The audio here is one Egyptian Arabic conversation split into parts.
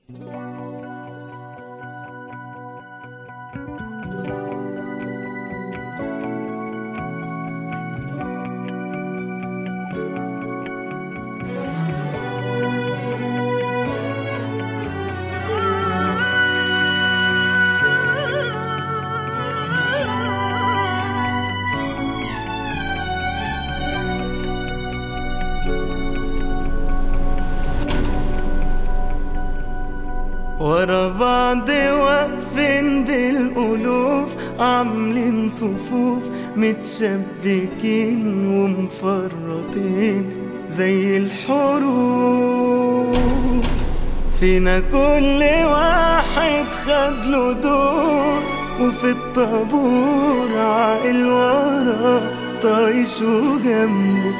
ورا بعض واقفين بالألوف عاملين صفوف متشبكين ومفرطين زي الحروف فينا كل واحد خد له دور وفي الطابور عاقل ورا طايش وجنبه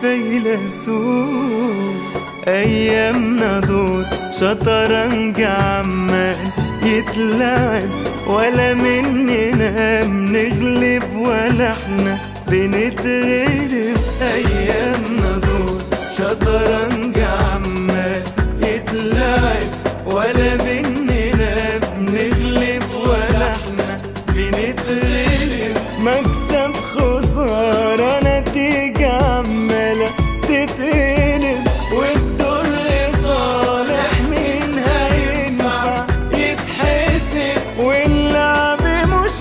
فيلسوف ايامنا دول شطرنج عمال يتلعب ولا مننا بنغلب ولا احنا بنتغلب ايامنا دول شطرنج عمال يتلعب ولا مننا بنغلب ولا احنا بنتغلب مكسب خسارة نتيجة عمالة تتقلب والدور لصالح مين هينفع يتحسب واللعب مش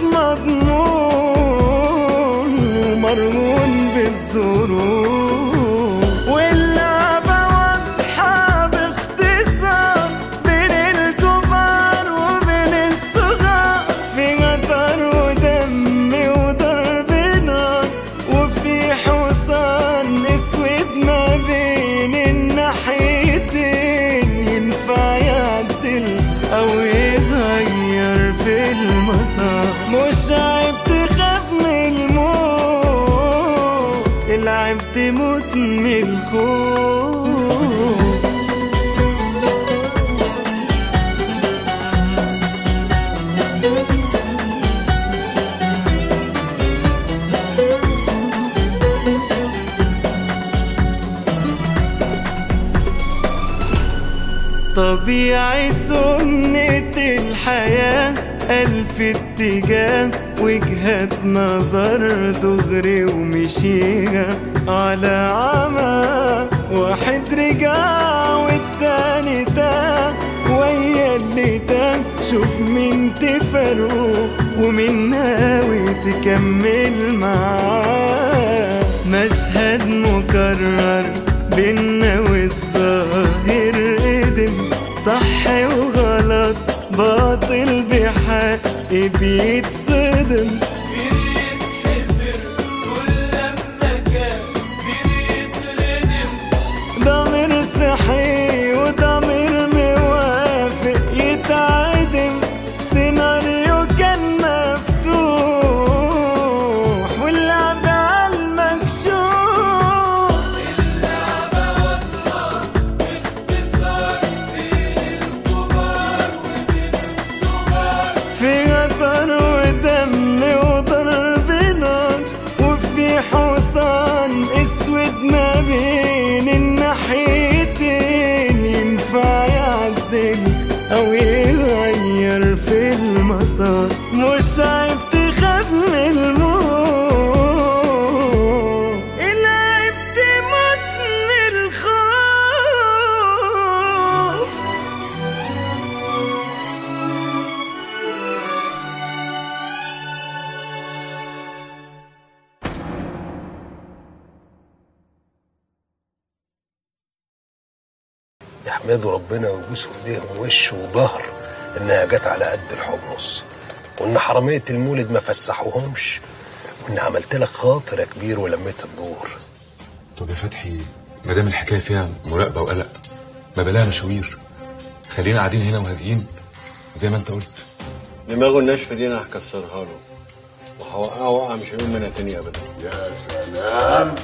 مضمون ومرهون بالظروف واللعبة واضحة باختصار بين الكبار وبين الصغار في قطر ودم وضرب نار وفي حصان اسود ما بين الناحيتين ينفع يعدل او يغير في المسار مش عيب تخاف من الموت العيب تموت من الخوف طبيعي سنة الحياة ألف اتجاه وجهة نظر دغري ومشيها على عمى واحد رجع والتاني تاه ويا اللي تاه شوف مين تفرقه ومين ناوي تكمل معاه مشهد مكرر بينا والظاهر قدم صح وغلط باطل بحق بيتصدم ضمير صحي وضمير موافق يتعدم سيناريو كان مفتوح واللعب على المكشوف في قطر ودم وضرب نار وفي حصان اسود ما بين الناحيتين ينفع يعدل او يغير في المسار مش عيب تخاف من الموت العيب تموت من الخوف يحمدوا ربنا ويبوسوا ايديهم وش وظهر انها جت على قد الحمص وان حراميه المولد ما فسحوهمش وان عملت لك خاطر يا كبير ولميت الدور طب يا فتحي ما دام الحكايه فيها مراقبه وقلق ما بلاها مشاوير خلينا قاعدين هنا وهاديين زي ما انت قلت دماغه الناشفه دي انا هكسرها له وهوقعه وقعه مش هيقوم منها تاني ابدا يا سلام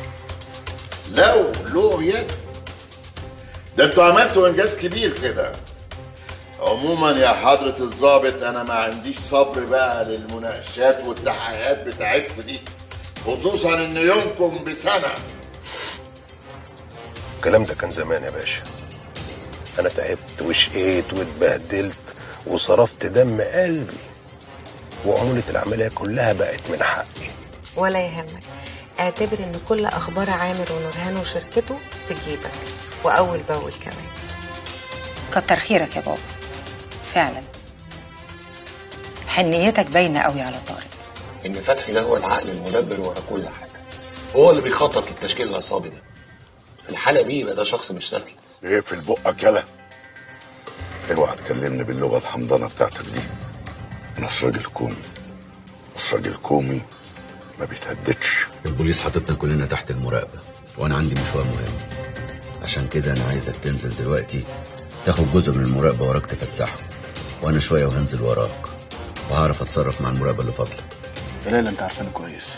لو له يد ده انتوا عملتوا انجاز كبير كده عموما يا حضرة الضابط انا ما عنديش صبر بقى للمناقشات والتحقيقات بتاعتكم دي خصوصا ان يومكم بسنة الكلام ده كان زمان يا باشا انا تعبت وشقيت واتبهدلت وصرفت دم قلبي وعمولة العملية كلها بقت من حقي ولا يهمك اعتبر ان كل اخبار عامر ونورهان وشركته في جيبك واول باول كمان كتر خيرك يا بابا فعلا حنيتك باينه قوي على طارق ان فتحي ده هو العقل المدبر ورا كل حاجه هو اللي بيخطط للتشكيل العصابي ده في الحاله دي يبقى ده شخص مش سهل اقفل بقك يلا اوعى تكلمني باللغه الحمضانه بتاعتك دي انا راجل كومي بس راجل كومي ما بيتهددش البوليس حاططنا كلنا تحت المراقبة وأنا عندي مشوار مهم عشان كده أنا عايزك تنزل دلوقتي تاخد جزء من المراقبة وراك تفسحه وأنا شوية وهنزل وراك وهعرف أتصرف مع المراقبة اللي فاضلة دلال انت عارفاني كويس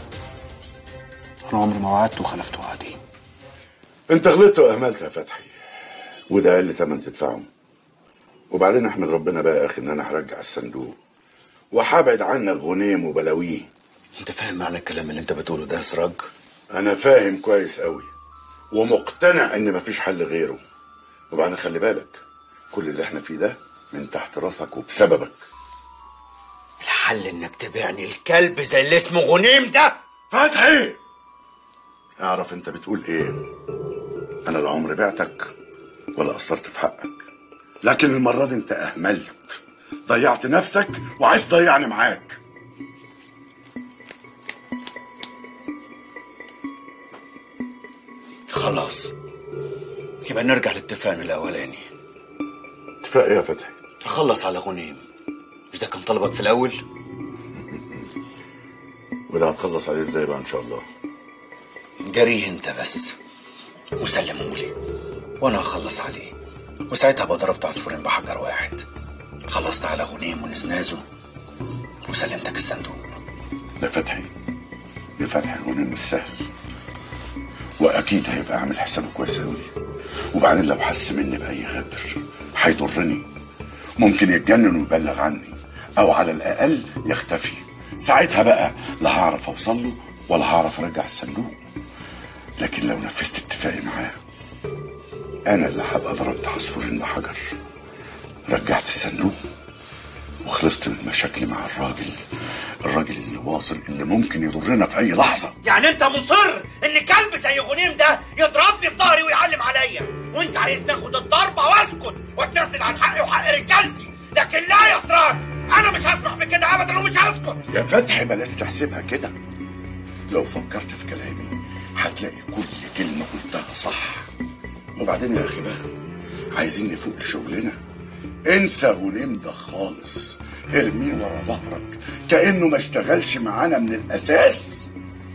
انا عمري ما وعدت وخلفت وعدي انت غلطت واهملت يا فتحي وده اقل تمن تدفعه وبعدين احمد ربنا بقى يا اخي ان انا هرجع الصندوق وهبعد عنك غنيم وبلاويه أنت فاهم معنى الكلام اللي أنت بتقوله ده يا سراج؟ انا فاهم كويس قوي ومقتنع ان مفيش حل غيره وبعدين خلي بالك كل اللي احنا فيه ده من تحت راسك وبسببك الحل إنك تبيعني الكلب زي اللي اسمه غنيم ده فتحي اعرف انت بتقول ايه انا لا عمري بعتك ولا قصرت في حقك لكن المرة دي انت اهملت ضيعت نفسك وعايز تضيعني معاك خلاص يبقى نرجع لاتفاقنا الأولاني اتفاق ايه يا فتحي أخلص على غنيم مش ده كان طلبك في الأول؟ وده هتخلص عليه ازاي بقى ان شاء الله جريه أنت بس وسلمهولي وأنا هخلص عليه وساعتها بقى ضربت عصفورين بحجر واحد خلصت على غنيم ونزنازه وسلمتك الصندوق ده فتحي ده فتحي غنيم مش سهل واكيد هيبقى عامل حسابه كويس قوي وبعدين لو حس مني باي غدر هيضرني ممكن يتجنن ويبلغ عني او على الاقل يختفي ساعتها بقى لا هعرف اوصل له ولا هعرف ارجع الصندوق لكن لو نفذت اتفاقي معاه انا اللي هبقى ضربت عصفورين بحجر رجعت الصندوق وخلصت من مشاكلي مع الراجل الراجل اللي واصل اللي ممكن يضرنا في اي لحظه يعني انت مصر ان كلب زي غنيم ده يضربني في ظهري ويعلم عليا وانت عايز ناخد الضربه واسكت واتنازل عن حقي وحق رجالتي لكن لا يا سراج انا مش هسمح بكده ابدا ومش هسكت يا فتحي بلاش تحسبها كده لو فكرت في كلامي هتلاقي كل كلمة قلتها صح وبعدين يا أخي بقى عايزين نفوق لشغلنا انسى غنيم ده خالص ارميه ورا ظهرك كأنه ما اشتغلش معانا من الأساس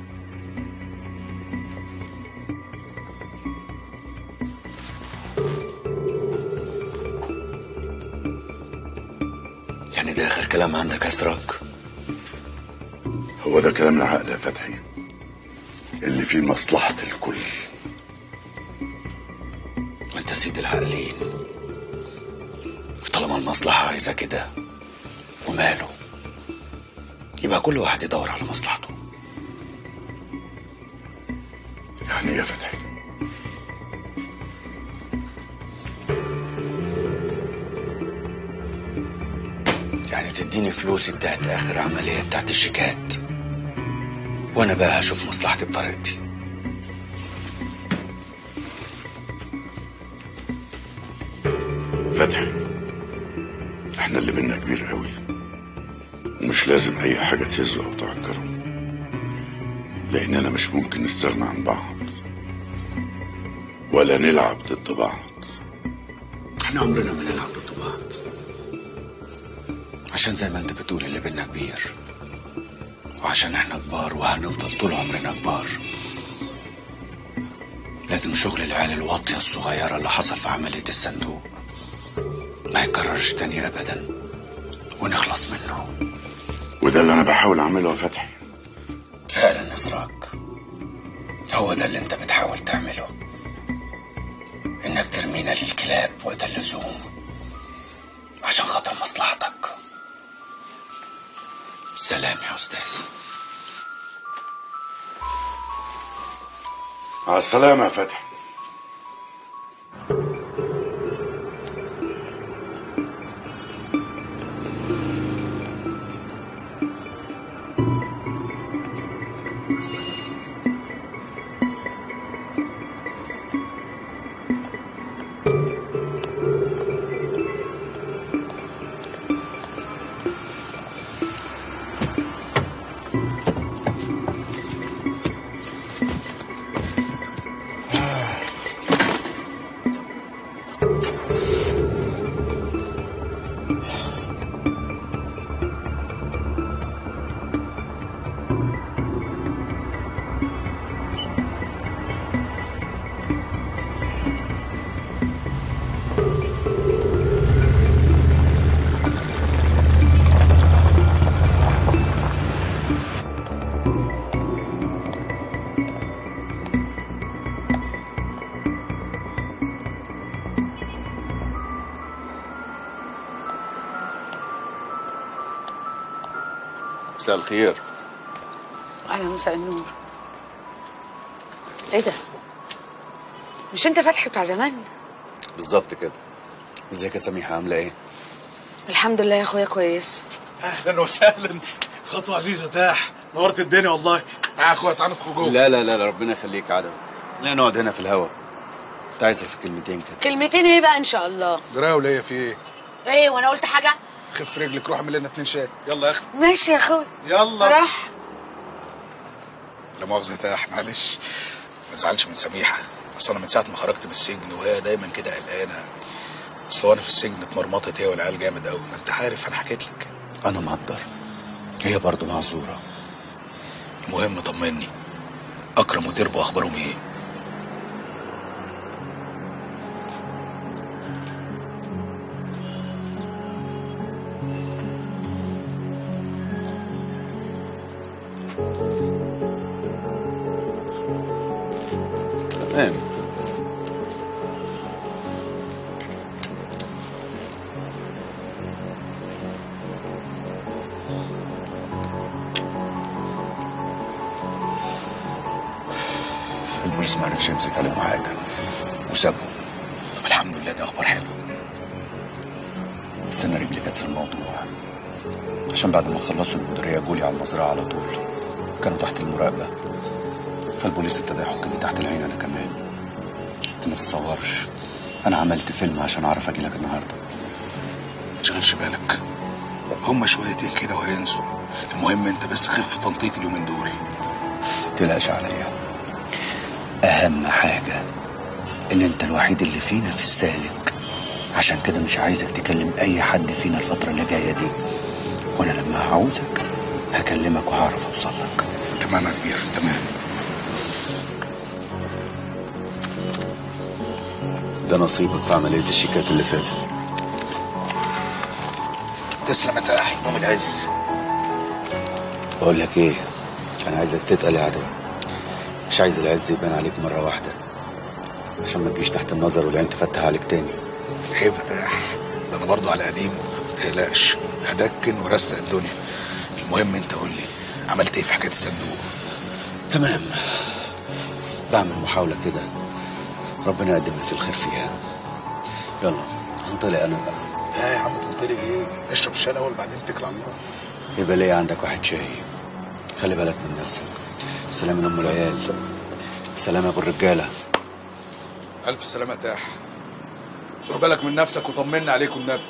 يعني ده اخر كلام عندك يا سراج هو ده كلام العقل يا فتحي اللي فيه مصلحة الكل وانت سيد العاقلين طالما المصلحة عايزة كده وماله يبقى كل واحد يدور على مصلحته يعني إيه يا فتحي يعني تديني فلوسي بتاعت اخر عملية بتاعت الشيكات وانا بقى هشوف مصلحتي بطريقتي فتحي احنا اللي بينا كبير قوي ومش لازم اي حاجة تهزه او تعكره لاننا مش ممكن نستغنى عن بعض ولا نلعب ضد بعض احنا عمرنا ما نلعب ضد بعض عشان زي ما انت بتقول اللي بينا كبير وعشان احنا كبار وهنفضل طول عمرنا كبار لازم شغل العيال الواطية الصغيرة اللي حصل في عملية الصندوق ما يكررش تاني ابدا ونخلص منه وده اللي انا بحاول اعمله يا فتحي فعلا يا سراج هو ده اللي انت بتحاول تعمله انك ترمينا للكلاب وقت اللزوم عشان خاطر مصلحتك سلام يا استاذ مع السلامة يا فتحي مساء الخير اهلا مساء النور ايه ده مش انت فتحي بتاع زمان بالظبط كده ازيك يا سميحه عامله ايه الحمد لله يا اخويا كويس اهلا وسهلا خطوه عزيزه تاح نورت الدنيا والله تعال يا اخويا تعال ندخل جوه لا لا لا لا ربنا يخليك عدوي لا نقعد هنا في الهوا كنت عايزك في كلمتين كده كلمتين ايه بقى ان شاء الله جرايه وليا في ايه ايه وانا قلت حاجه خف رجلك روح اعمل لنا اتنين شاي يلا يا اخي ماشي يا اخويا يلا راح لا مؤاخذه تاح معلش ما تزعلش من سميحه اصل انا من ساعه ما خرجت من السجن وهي دايما كده قلقانه اصل وانا في السجن اتمرمطت هي والعيال جامد قوي ما انت عارف انا حكيت لك انا مقدر هي برضه معذوره المهم طمني اكرم وتربو اخبارهم ايه تمام البوليس ما عرفش يمسك عليهم حاجه وسابهم طب الحمد لله ده اخبار حلوه بس انا رجلي جت في الموضوع عشان بعد ما خلصوا المديريه جولي على المزرعه على طول كانوا تحت المراقبه فالبوليس ابتدى يحطني تحت العين انا كمان انت ما تتصورش انا عملت فيلم عشان اعرف اجي لك النهارده ما تشغلش بالك هما شويتين كده وهينسوا المهم انت بس خف تنطيط اليومين دول تقلقش عليا اهم حاجه ان انت الوحيد اللي فينا في السالك عشان كده مش عايزك تكلم اي حد فينا الفتره اللي جايه دي وانا لما هعوزك هكلمك وهعرف اوصل لك تمام يا كبير تمام ده نصيبك في عمليه الشيكات اللي فاتت تسلم يا تاحي يوم العز بقول لك ايه انا عايزك تتقل يا عدوي مش عايز العز يبان عليك مره واحده عشان ما تجيش تحت النظر والعين تفتح عليك تاني عيب يا تاح ده انا برضه على قديمه ما تقلقش هدكن ورسق الدنيا المهم انت قول لي عملت ايه في حكايه الصندوق تمام بعمل محاولة كده ربنا يقدم لي في الخير فيها يلا هنطلع أنا بقى لا يا عم تنطلق ايه اشرب الشاي الاول بعدين اتكل على الله يبقى ليا عندك واحد شاي خلي بالك من نفسك سلام من أم العيال سلام يا أبو الرجالة الف سلامه يا تاح خد بالك من نفسك وطمنا عليك والنبي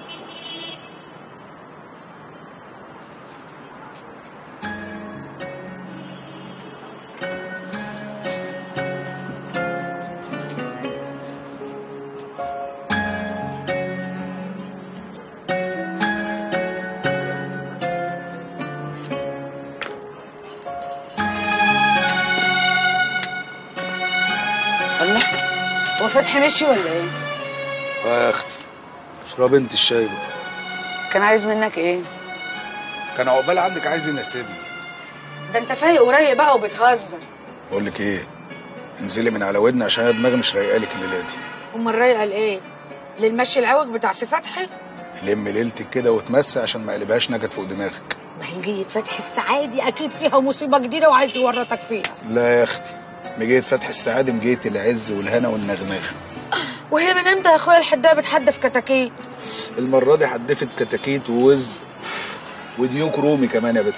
الله هو فتحي مشي ولا ايه اه يا اختي اشرب انت الشاي بقى كان عايز منك ايه كان عقبال عندك عايز يناسبني ده انت فايق قريب بقى وبتهزر بقول لك ايه انزلي من على ودني عشان أنا دماغي مش رايقه لك الليله دي امال رايقه لايه للمشي العوج بتاع سي فتحي لم ليلتك كده وتمسي عشان ما قلبهاش نجت فوق دماغك ما هي مجية فتحي السعادي اكيد فيها مصيبه جديده وعايز يورطك فيها لا يا اختي مجية فتح السعادة مجية العز والهنا والنغنغة وهي من امتى يا اخويا الحدايه بتحدف كتاكيت المرة دي حدفت كتاكيت ووز وديوك رومي كمان يا بت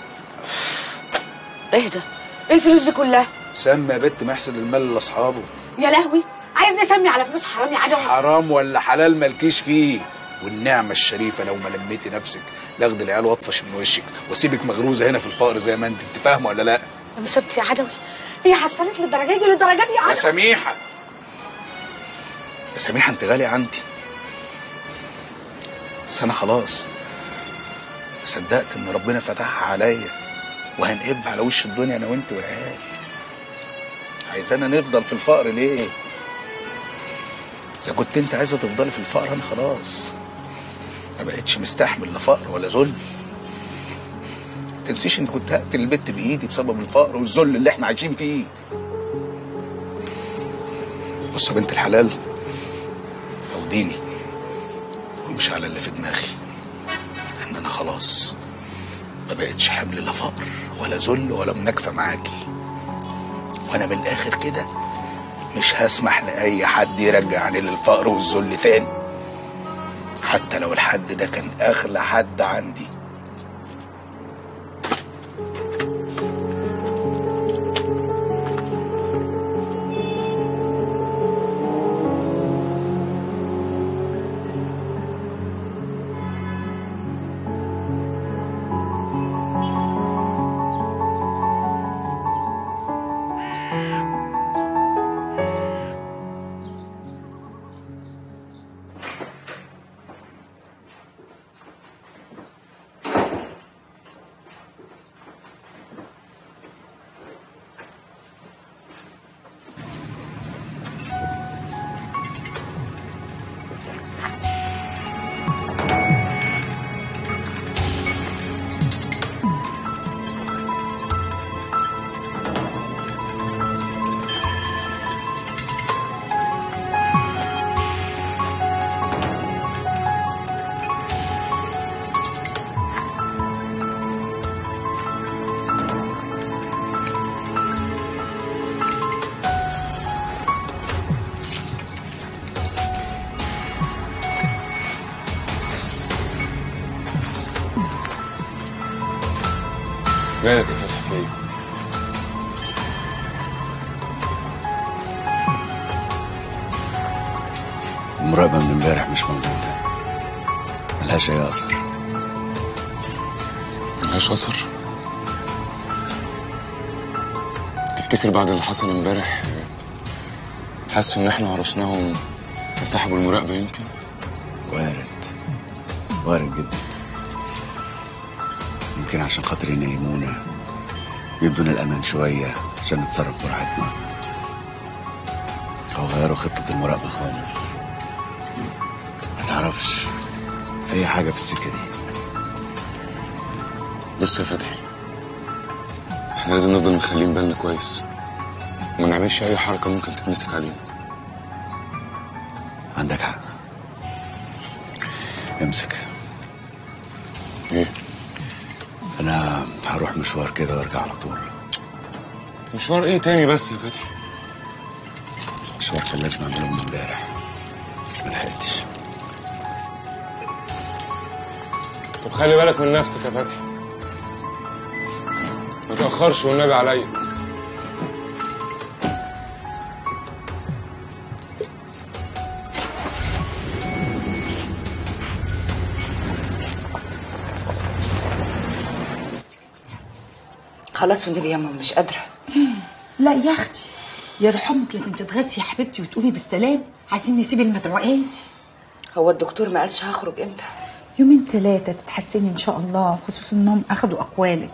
ايه ده ايه الفلوس دي كلها سمى يا بت محسن المال لاصحابه يا لهوي عايز نسمي على فلوس حرام يا عدو حرام ولا حلال مالكيش فيه والنعمة الشريفة لو ما لميتي نفسك لاخد العيال واطفش من وشك واسيبك مغروزة هنا في الفقر زي ما انت انت فاهمة ولا لا؟ انا سبت يا عدوي هي حصلت للدرجه دي للدرجه دي يا يا عدوي سميحة يا سميحة انت غالية عندي بس انا خلاص صدقت ان ربنا فتحها عليا وهنقب على وش الدنيا انا وانت والعيال عايزانا نفضل في الفقر ليه اذا كنت انت عايزه تفضلي في الفقر انا خلاص ما بقتش مستحمل لا فقر ولا ذل تنسيش ان كنت هقتل البت بايدي بسبب الفقر والذل اللي احنا عايشين فيه بص يا بنت الحلال او ديني وامشي على اللي في دماغي ان انا خلاص ما بقتش حمل لا فقر ولا ذل ولا مناكفه معاكي وانا من الاخر كده مش هسمح لاي حد يرجعني للفقر والذل تاني حتى لو الحد ده كان اغلى حد عندي مالك يا فتحي في ايه؟ المراقبة من امبارح مش موجودة ملهاش أي أثر ملهاش اثر تفتكر بعد اللي حصل امبارح حسوا ان احنا هرشناهم وسحبوا المراقبة يمكن وارد وارد جدا يمكن عشان خاطر ينيمونا يدونا الأمان شوية عشان نتصرف براحتنا أو غيروا خطة المراقبة خالص ما تعرفش أي حاجة في السكة دي بص يا فتحي احنا لازم نفضل مخلين بالنا كويس وما نعملش اي حركة ممكن تتمسك علينا عندك حق امسك ايه أنا هروح مشوار كده وأرجع على طول مشوار ايه تاني بس يا فتحي مشوار كان لازم أعمله من امبارح بس ما لحقتش طب خلي بالك من نفسك يا فتحي ما تأخرش والنبي عليا خلاص والنبي يا ماما مش قادره لا يا اختي يرحمك لازم تتغسي يا حبيبتي وتقومي بالسلام عايزين نسيب المدعوقات هو الدكتور ما قالش هخرج امتى يومين ثلاثة تتحسني إن شاء الله خصوصا إنهم أخدوا أقوالك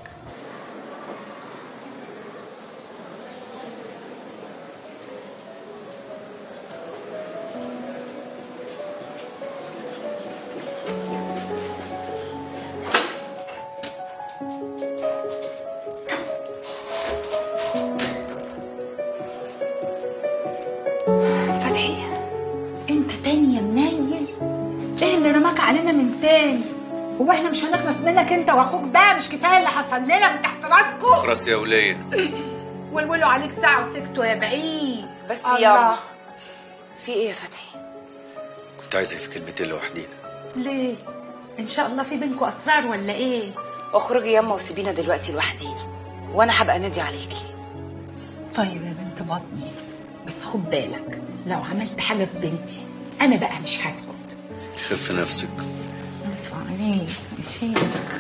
فتحي أنت تاني يا منيل إيه اللي رماك علينا من تاني هو إحنا مش هنخلص منك أنت وأخوك بقى مش كفاية اللي حصل لنا من تحت راسكم خلاص يا ولية ولولوا عليك ساعة وسكتوا يا بعيد بس الله. يا في ايه يا فتحي كنت عايزك في كلمتين لوحدينا ليه؟ إن شاء الله في بينكم أسرار ولا إيه؟ اخرجي ياما وسيبينا دلوقتي لوحدينا وانا هبقى نادي عليكي طيب يا بنت بطني بس خد بالك لو عملت حاجة في بنتي أنا بقى مش هسكت خف نفسك ارفع عليك يا شيخ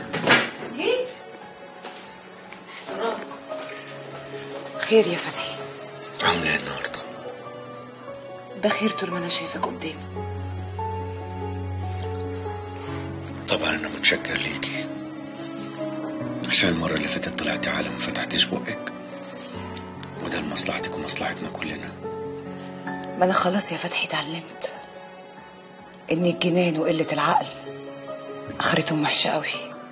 خير يا فتحي عاملة ايه النهاردة بخير طول ما انا شايفك قدامي طبعا انا متشكر ليكي عشان المرة اللي فاتت طلعتي عالم ما فتحتيش بقك وده لمصلحتك ومصلحتنا كلنا ما انا خلاص يا فتحي اتعلمت ان الجنان وقلة العقل اخرتهم وحشة قوي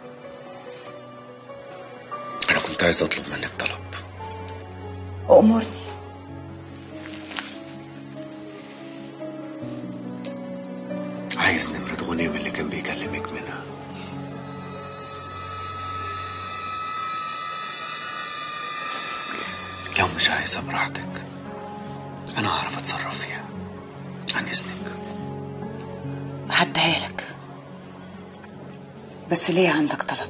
انا كنت عايز اطلب منك طلب وامرني عايز نمرة غنيم اللي كان بيكلمك منها مش عايزها براحتك انا هعرف اتصرف فيها عن اذنك هديها لك بس ليه عندك طلب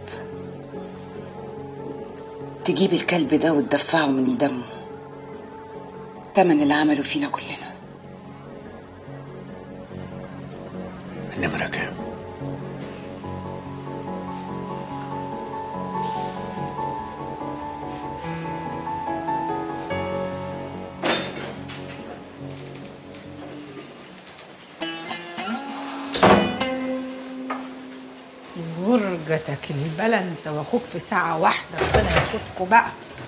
تجيب الكلب ده وتدفعه من دمه تمن اللي عمله فينا كلنا النمرة كام؟ ورجتك البلا انت واخوك في ساعة واحدة ربنا ياخدكوا بقى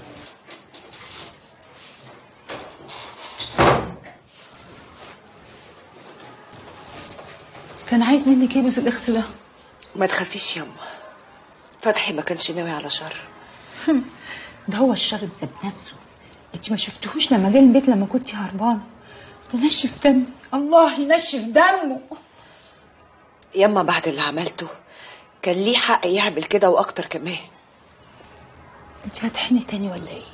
كان عايز منك ايه بس الاخس ده ما تخافيش يما فتحي ما كانش ناوي على شر ده هو الشاغب ذات نفسه انت ما شفتهوش لما جه البيت لما كنت هربانه ده نشف دمي الله ينشف دمه يما بعد اللي عملته كان ليه حق يعمل كده واكتر كمان انت هتحني تاني ولا ايه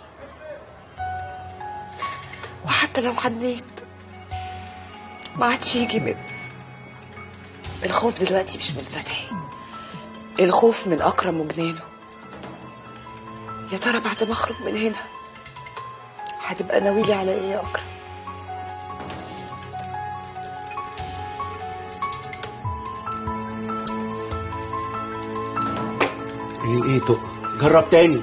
وحتى لو حنيت ما عادش يجي من الخوف دلوقتي مش من فتحي الخوف من اكرم وجنانه يا ترى بعد ما اخرج من هنا هتبقى ناويلي على ايه يا اكرم ايه ايه تو جرب تاني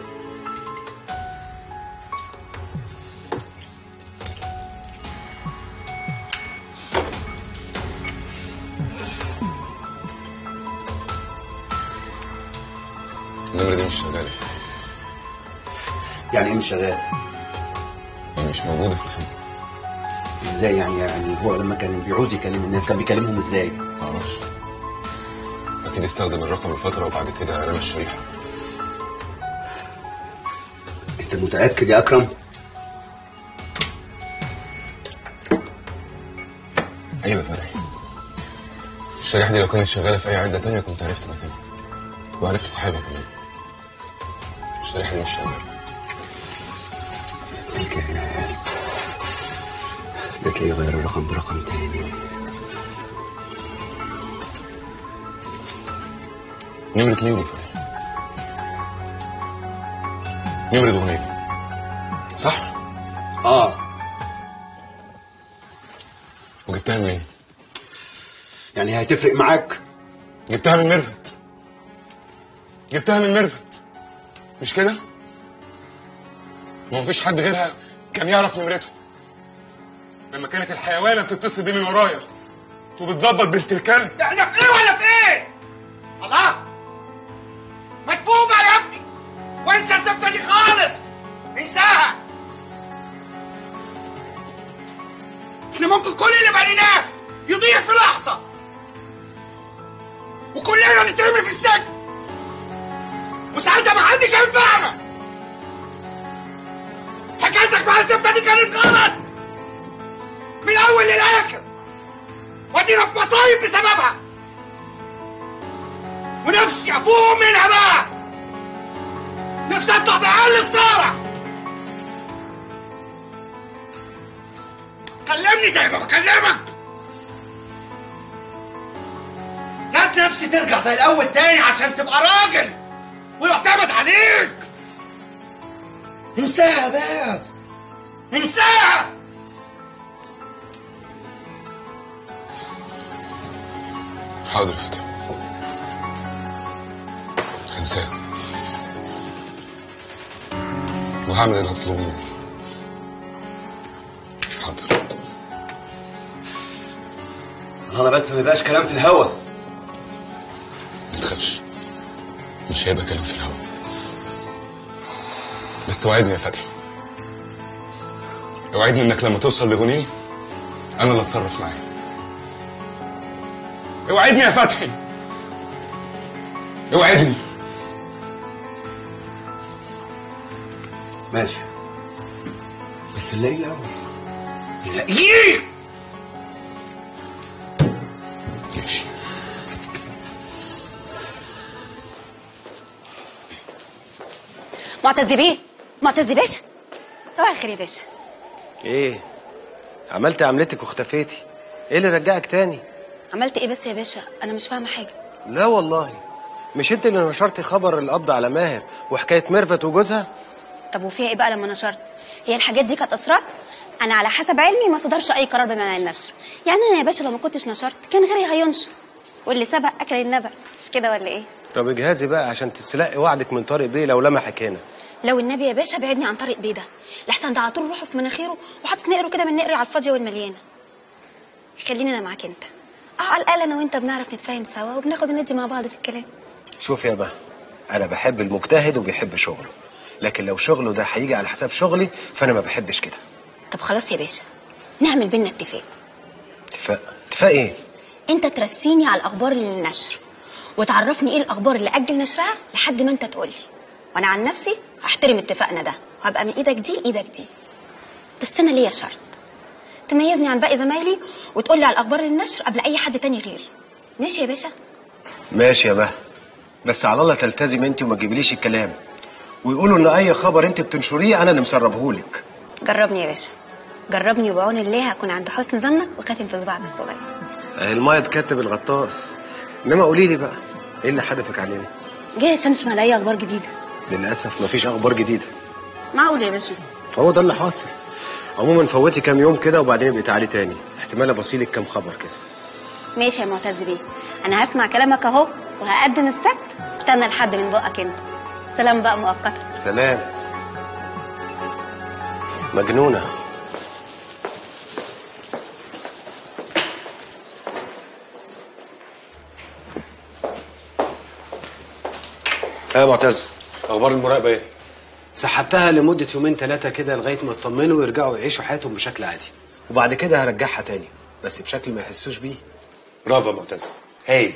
النمرة دي مش شغالة يعني ايه مش شغال يعني مش موجودة في الخدمة ازاي يعني يعني هو لما كان بيعوز يكلم الناس كان بيكلمهم ازاي معرفش أكيد استخدم الرقم لفترة وبعد كده رمى الشريحة انت متاكد يا اكرم أيوة فتحي الشريحة دي لو كانت شغالة في أي عدة تانية كنت عرفت مكانها وعرفت صاحبها كمان الشريحة دي مش شغالة ده تلاقيه غير الرقم برقم تاني نمرة مين دي فتحي؟ نمرة أغنية صح؟ اه وجبتها منين؟ يعني هتفرق معاك جبتها من ميرفت جبتها من ميرفت مش كده؟ ما فيش حد غيرها كان يعرف نمرته لما كانت الحيوانة بتتصل بيه من ورايا وبتظبط بنت الكلب احنا في ايه ولا في ايه؟ الله مدفوع بقى يا ابني وانسى الزفته دي خالص انساها احنا ممكن كل اللي بنيناه يضيع في لحظه وكلنا نترمي في السجن وساعتها محدش هينفعنا حكايتك مع الزفته دي كانت غلط من الاول للاخر وادينا في مصايب بسببها ونفسي افوق منها بقى نفسي اطلع باقل الصارع كلمني زي ما بكلمك هات نفسي ترجع زي الاول تاني عشان تبقى راجل ويعتمد عليك انساها بقى انساها حاضر يا فتحي هنساه وهعمل اللي هتطلبه مني حاضر انا بس ما يبقاش كلام في الهوا ما تخافش مش هيبقى كلام في الهوا بس وعدني يا فتحي اوعدني انك لما توصل لغنيم انا اللي اتصرف معاه اوعدني يا فتحي اوعدني ماشي بس نلاقيه الاول نلاقيه ماشي معتز بيه معتز باشا صباح الخير يا باشا ايه عملت عملتك واختفيتي ايه اللي رجعك تاني عملت ايه بس يا باشا انا مش فاهمه حاجه لا والله مش انت اللي نشرتي خبر القبض على ماهر وحكايه ميرفت وجوزها طب وفيها ايه بقى لما نشرت هي الحاجات دي كانت اسرار انا على حسب علمي ما صدرش اي قرار بمنع النشر يعني انا يا باشا لو ما كنتش نشرت كان غيري هينشر واللي سبق اكل النبأ مش كده ولا ايه طب اجهزي بقى عشان تسلقي وعدك من طارق بيه لو لمحك هنا لو النبي يا باشا بعدني عن طريق بيدا لحسن ده على طول روحه في مناخيره وحاطط نقره كده من نقري على الفاضيه والمليانه خليني انا معاك انت اه على الاقل انا وانت بنعرف نتفاهم سوا وبناخد وندي مع بعض في الكلام شوف يا بقى انا بحب المجتهد وبيحب شغله لكن لو شغله ده هيجي على حساب شغلي فانا ما بحبش كده طب خلاص يا باشا نعمل بينا اتفاق اتفاق اتفاق ايه انت ترسيني على الاخبار اللي للنشر وتعرفني ايه الاخبار اللي اجل نشرها لحد ما انت تقولي وانا عن نفسي هحترم اتفاقنا ده وهبقى من ايدك دي لايدك دي بس انا ليا شرط تميزني عن باقي زمايلي وتقولي على الاخبار اللي للنشر قبل اي حد تاني غيري ماشي يا باشا ماشي يا بقى بس على الله تلتزم انت وما تجيبليش الكلام ويقولوا ان اي خبر انت بتنشريه انا اللي مسربهولك جربني يا باشا جربني وبعون الله هكون عند حسن ظنك وخاتم في صباعك الصغير اهي المايه تكتب الغطاس انما قولي لي بقى ايه اللي حدفك علينا جاي عشان اسمع اي اخبار جديده للاسف مفيش اخبار جديده معقول يا باشا هو ده اللي حاصل عموما فوتي كام يوم كده وبعدين ابقي تعالي تاني احتمال ابصيلك كام خبر كده ماشي يا معتز بيه انا هسمع كلامك اهو وهقدم السبت استنى لحد من بقك انت سلام بقى مؤقتا سلام مجنونه ايه يا معتز اخبار المراقبه ايه سحبتها لمدة يومين ثلاثة كده لغاية ما يطمنوا ويرجعوا يعيشوا حياتهم بشكل عادي وبعد كده هرجعها تاني بس بشكل ما يحسوش بيه برافو يا معتز هاي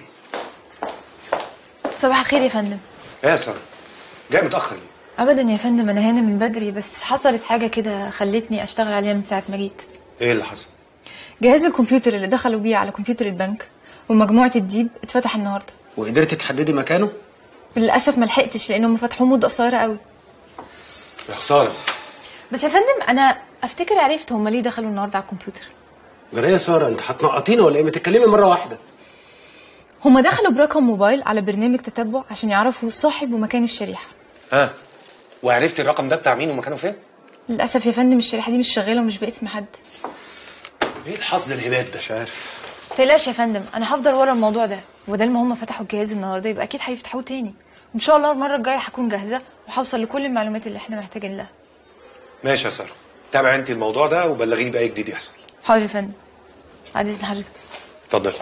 صباح الخير يا فندم ايه يا ساره جاي متاخر ليه ابدا يا فندم انا هنا من بدري بس حصلت حاجه كده خلتني اشتغل عليها من ساعه ما جيت ايه اللي حصل جهاز الكمبيوتر اللي دخلوا بيه على كمبيوتر البنك ومجموعه الديب اتفتح النهارده وقدرتي تحددي مكانه للاسف ما لحقتش لانهم فتحوه مده قصيره قوي يا خساره بس يا فندم انا افتكر عرفت هم ليه دخلوا النهارده على الكمبيوتر غير يا ساره انت هتنقطينا ولا ايه ما تتكلمي مره واحده هم دخلوا برقم موبايل على برنامج تتبع عشان يعرفوا صاحب ومكان الشريحه ها وعرفتي الرقم ده بتاع مين ومكانه فين للاسف يا فندم الشريحه دي مش شغاله ومش باسم حد ايه الحظ الهبات ده مش عارف تقلقش يا فندم انا هفضل ورا الموضوع ده وبدل ما هم فتحوا الجهاز النهارده يبقى اكيد هيفتحوه تاني ان شاء الله المره الجايه هكون جاهزه وهوصل لكل المعلومات اللي احنا محتاجين لها ماشي يا ساره تابع انت الموضوع ده وبلغيني باي جديد يحصل حاضر يا فندم بعد اذن حضرتك اتفضل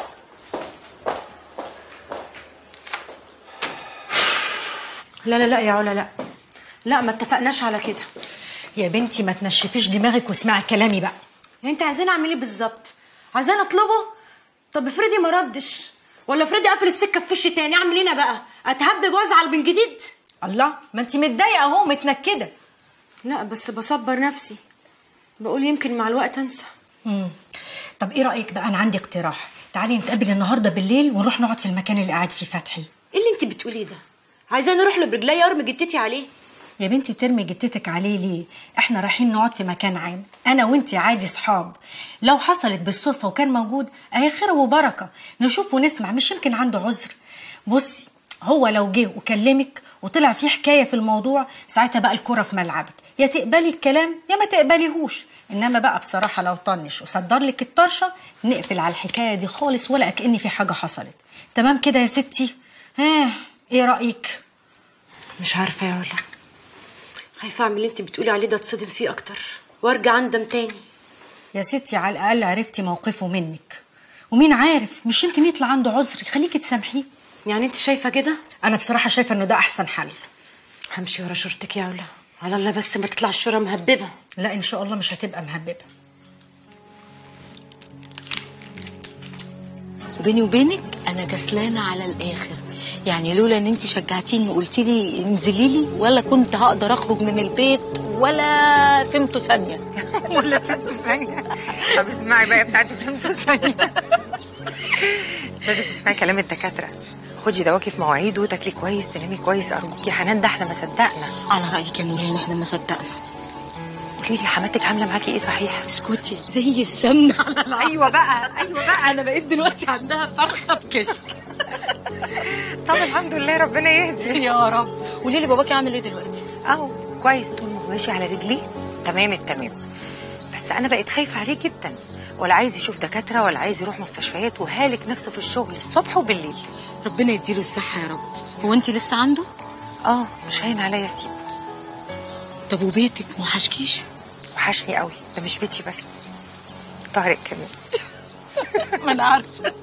لا لا لا يا علا لا لا ما اتفقناش على كده يا بنتي ما تنشفيش دماغك واسمعي كلامي بقى يعني انت عايزين اعمل ايه بالظبط عايزين اطلبه طب افرضي ما ردش ولا افرضي قفل السكه في وشي تاني اعمل ايه انا بقى اتهبب وازعل من جديد الله ما انت متضايقه اهو متنكده لا بس بصبر نفسي بقول يمكن مع الوقت انسى مم. طب ايه رايك بقى انا عندي اقتراح تعالي نتقابل النهارده بالليل ونروح نقعد في المكان اللي قاعد فيه فتحي ايه اللي انت بتقوليه ده عايزاه نروح له برجلي ارمي جتتي عليه يا بنتي ترمي جتتك عليه ليه احنا رايحين نقعد في مكان عام انا وانتي عادي صحاب لو حصلت بالصدفه وكان موجود اهي خير وبركه نشوف ونسمع مش يمكن عنده عذر بصي هو لو جه وكلمك وطلع في حكايه في الموضوع ساعتها بقى الكره في ملعبك يا تقبلي الكلام يا ما تقبليهوش انما بقى بصراحه لو طنش وصدر لك الطرشه نقفل على الحكايه دي خالص ولا كأن في حاجه حصلت تمام كده يا ستي ها ايه رايك مش عارفه يا علا خايفه اعمل اللي انت بتقولي عليه ده اتصدم فيه اكتر وارجع اندم تاني يا ستي على الاقل عرفتي موقفه منك ومين عارف مش يمكن يطلع عنده عذر خليكي تسامحيه يعني انت شايفه كده انا بصراحه شايفه انه ده احسن حل همشي ورا شورتك يا علا على الله بس ما تطلع الشوره مهببه لا ان شاء الله مش هتبقى مهببه بيني وبينك انا كسلانه على الاخر يعني لولا ان انت شجعتيني وقلتي لي انزلي لي ولا كنت هقدر اخرج من البيت ولا فهمته ثانيه ولا فهمته ثانيه طب اسمعي بقى بتاعتي فهمته ثانيه لازم تسمعي كلام الدكاتره خدي دواكي في مواعيده تاكلي كويس تنامي كويس ارجوكي يا حنان ده احنا ما صدقنا على رايك يا نوران احنا ما صدقنا قولي لي حماتك عامله معاكي ايه صحيح اسكتي زي السمنه على العسل ايوه بقى ايوه بقى انا بقيت دلوقتي عندها فرخه بكشك طب الحمد لله ربنا يهدي يا رب قولي لي باباكي عامل ايه دلوقتي اهو كويس طول ما هو ماشي على رجليه تمام التمام بس انا بقيت خايفه عليه جدا ولا عايز يشوف دكاتره ولا عايز يروح مستشفيات وهالك نفسه في الشغل الصبح وبالليل ربنا يديله الصحه يا رب هو انت لسه عنده اه مش هين عليا اسيبه طب وبيتك ما وحشكيش وحشني قوي ده مش بيتي بس طارق كمان ما انا عارفه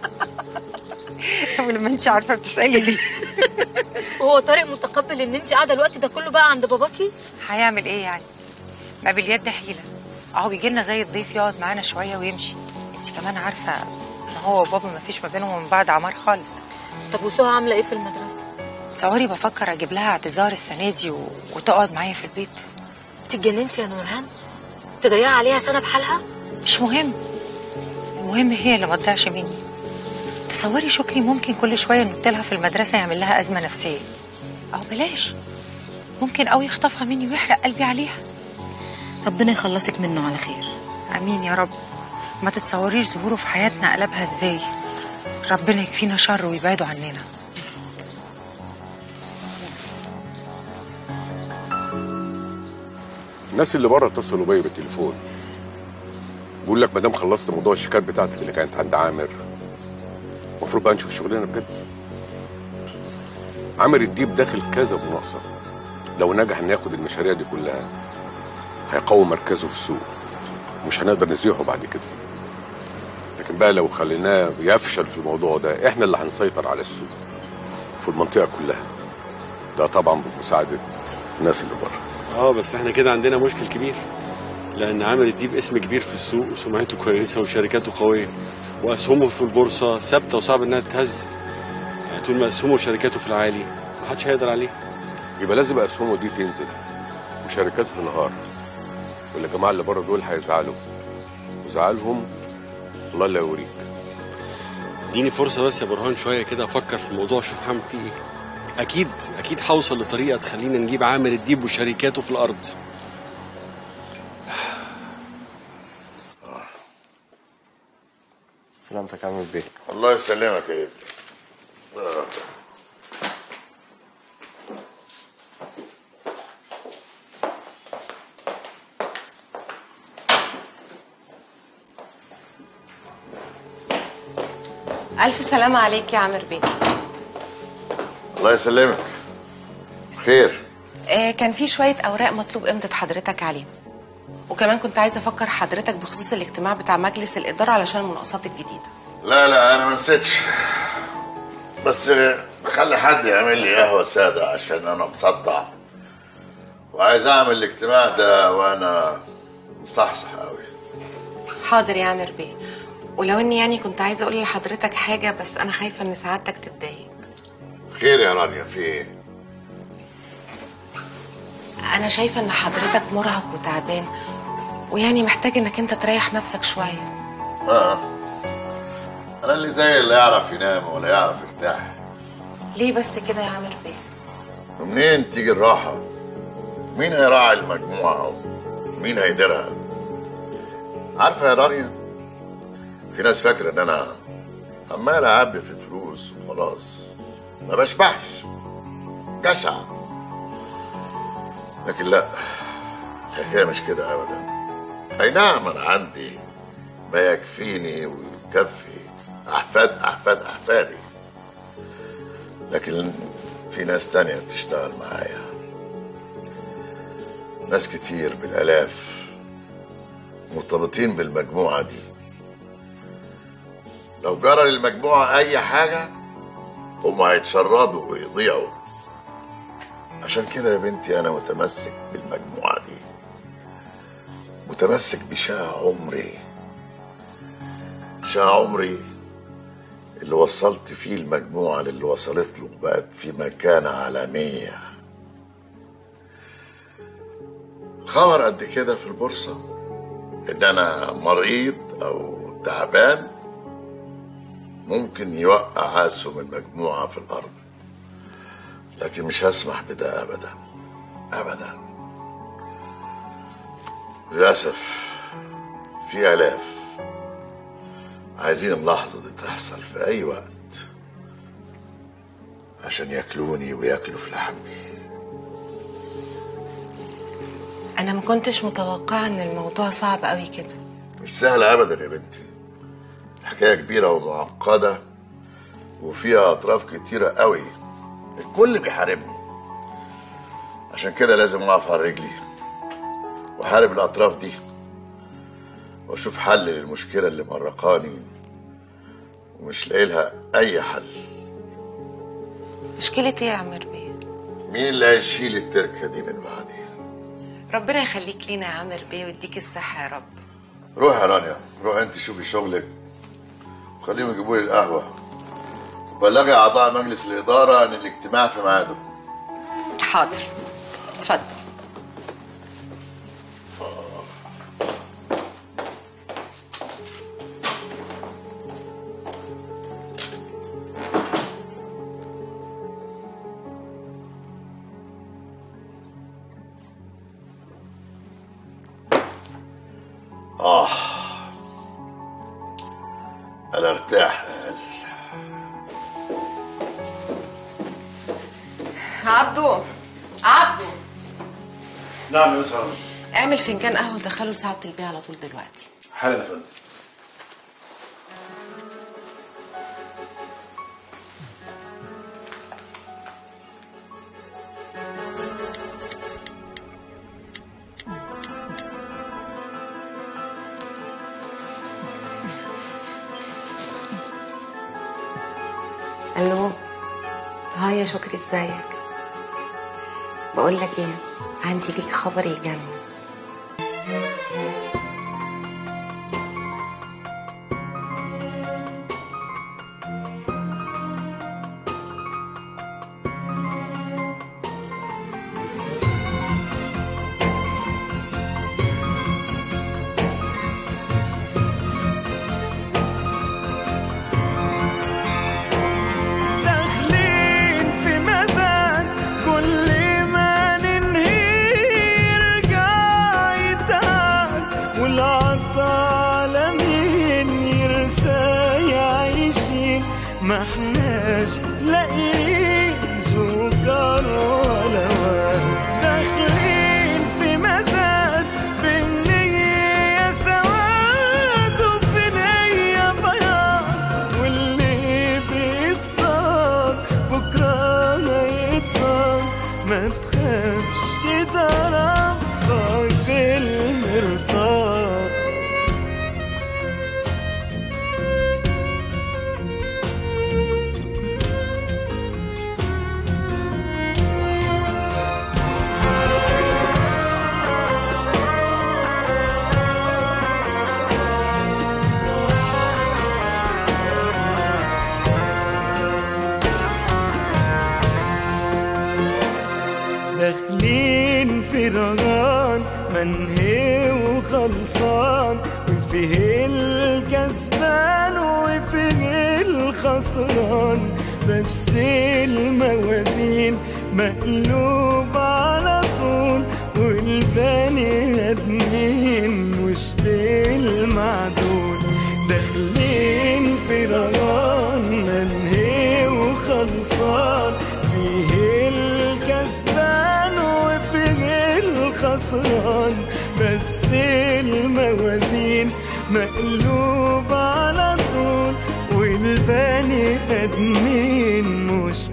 ولما انت عارفه بتسالي ليه وهو طارق متقبل ان انت قاعده الوقت ده كله بقى عند باباكي هيعمل ايه يعني ما باليد حيله اهو بيجي لنا زي الضيف يقعد معانا شويه ويمشي انت كمان عارفه ان هو وبابا ما فيش ما بينهم ومن بعض عمار خالص طب وسهى عامله ايه في المدرسه تصوري بفكر اجيب لها اعتذار السنه دي و... وتقعد معايا في البيت انت اتجننتي يا نورهان تضيعي عليها سنه بحالها مش مهم المهم هي اللي ما تضيعش مني تصوري شكري ممكن كل شويه نقتلها في المدرسه يعمل لها ازمه نفسيه او بلاش ممكن قوي يخطفها مني ويحرق قلبي عليها ربنا يخلصك منه على خير امين يا رب ما تتصوريش ظهوره في حياتنا قلبها ازاي ربنا يكفينا شر ويبعده عننا الناس اللي بره اتصلوا بيا بالتليفون بيقول لك ما دام خلصت موضوع الشيكات بتاعتك اللي كانت عند عامر المفروض بقى نشوف شغلنا بجد عامر الديب داخل كذا مناقصه لو نجح ان ياخد المشاريع دي كلها هيقوي مركزه في السوق مش هنقدر نزيحه بعد كده لكن بقى لو خليناه يفشل في الموضوع ده احنا اللي هنسيطر على السوق في المنطقه كلها ده طبعا بمساعده الناس اللي بره اه بس احنا كده عندنا مشكل كبير لان عامر الديب اسم كبير في السوق وسمعته كويسه وشركاته قويه واسهمه في البورصه ثابته وصعب انها تتهز يعني طول ما اسهمه وشركاته في العالي محدش هيقدر عليه يبقى لازم اسهمه دي تنزل وشركاته تنهار والجماعه اللي بره دول هيزعلوا وزعلهم الله لا يوريك اديني فرصه بس يا برهان شويه كده افكر في الموضوع اشوف هعمل فيه ايه اكيد اكيد هوصل لطريقه تخلينا نجيب عامر الديب وشركاته في الارض سلامتك عامل بيه الله يسلمك يا ابني آه. ألف سلامة عليك يا عامر بيه الله يسلمك خير آه كان في شوية أوراق مطلوب إمضة حضرتك عليهم وكمان كنت عايزة أفكر حضرتك بخصوص الاجتماع بتاع مجلس الإدارة علشان المناقصات الجديدة لا لا انا ما نسيتش بس خلي حد يعمل لي قهوه ساده عشان انا مصدع وعايز اعمل الاجتماع ده وانا مصحصح قوي حاضر يا عامر بيه ولو إني يعني كنت عايزة أقول لحضرتك حاجة بس أنا خايفة إن سعادتك تتضايق خير يا رانيا في ايه أنا شايفة إن حضرتك مرهق وتعبان ويعني محتاج إنك أنت تريح نفسك شوية اه انا اللي زي اللي يعرف ينام ولا يعرف يرتاح ليه بس كده يا عامر بيه ومنين تيجي الراحه مين هيراعي المجموعه ومين هيديرها عارفه يا رانيا في ناس فاكره ان انا عمال اعبي في الفلوس وخلاص ما بشبعش جشع لكن لا الحكايه مش كده ابدا اي نعم انا عندي ما يكفيني ويكفي احفاد احفاد احفادي لكن في ناس تانية بتشتغل معايا ناس كتير بالالاف مرتبطين بالمجموعه دي لو جرى للمجموعه اي حاجه هم هيتشردوا ويضيعوا عشان كده يا بنتي انا متمسك بالمجموعه دي متمسك بشاع عمري شاع عمري اللي وصلت فيه المجموعة للي وصلت له بقت في مكانة عالمية خبر قد كده في البورصة إن أنا مريض أو تعبان ممكن يوقع أسهم المجموعة في الأرض لكن مش هسمح بده أبدا أبدا للأسف في آلاف عايزين اللحظة دي تحصل في أي وقت عشان ياكلوني وياكلوا في لحمي انا ما كنتش متوقعه ان الموضوع صعب قوي كده مش سهل أبدا يا بنتي حكاية كبيرة ومعقدة وفيها أطراف كتيرة قوي الكل بيحاربني عشان كده لازم أقف على رجلي وأحارب الأطراف دي وأشوف حل للمشكلة اللي مرقاني ومش لاقي لها أي حل مشكله ايه يا عمر بيه مين اللي هيشيل التركة دي من بعدي ربنا يخليك لينا يا عمر بيه ويديك الصحه يا رب روح يا رانيا روح انت شوفي شغلك وخليهم يجيبوا لي القهوة وبلغي أعضاء مجلس الإدارة إن الاجتماع في ميعاده حاضر اتفضل آه أنا ارتاح عبدو عبدو نعم يا مساء اعمل فنجان قهوه ودخله لساعه البيع على طول دلوقتي حالا يا فندم الو ها يا شكري ازيك بقول لك ايه عندي ليك خبر يجنن داخلين في مزاد كل ما ننهي يرجع يتعب والعطالة مين يرسى يعيشين ما احناش لاقيين سكر ولا ورد داخلين في مزاد في النية سواد وفي نية بياض واللي بيصطاد بكرة هيتصاد ما تخافش ده ربك المرصاد داخلين في رجان منهي وخلصان وفيه الكسبان وفيه الخسران بس الموازين مقلوب على طول والبني ادمين مش بالمعدول داخلين في رجان منهي وخلصان فيه الكسبان وفيه الخسران بس الموازين مقلوب على طول والبني ادمين مش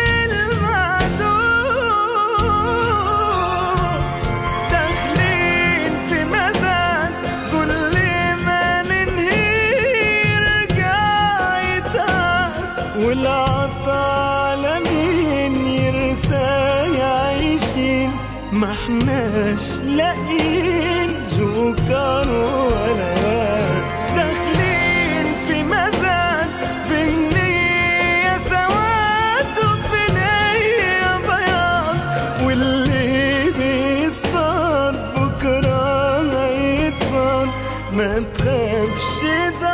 بالمعدول داخلين في مزاد كل ما ننهي يرجع يتعب والعطالة مين يرسى يعيشين ما احناش لاقيين جوكر ولا واد داخلين في مزاد في النية سواد وفي نية بياض واللي بيصطاد بكرة هيتصاد ما تخافش ده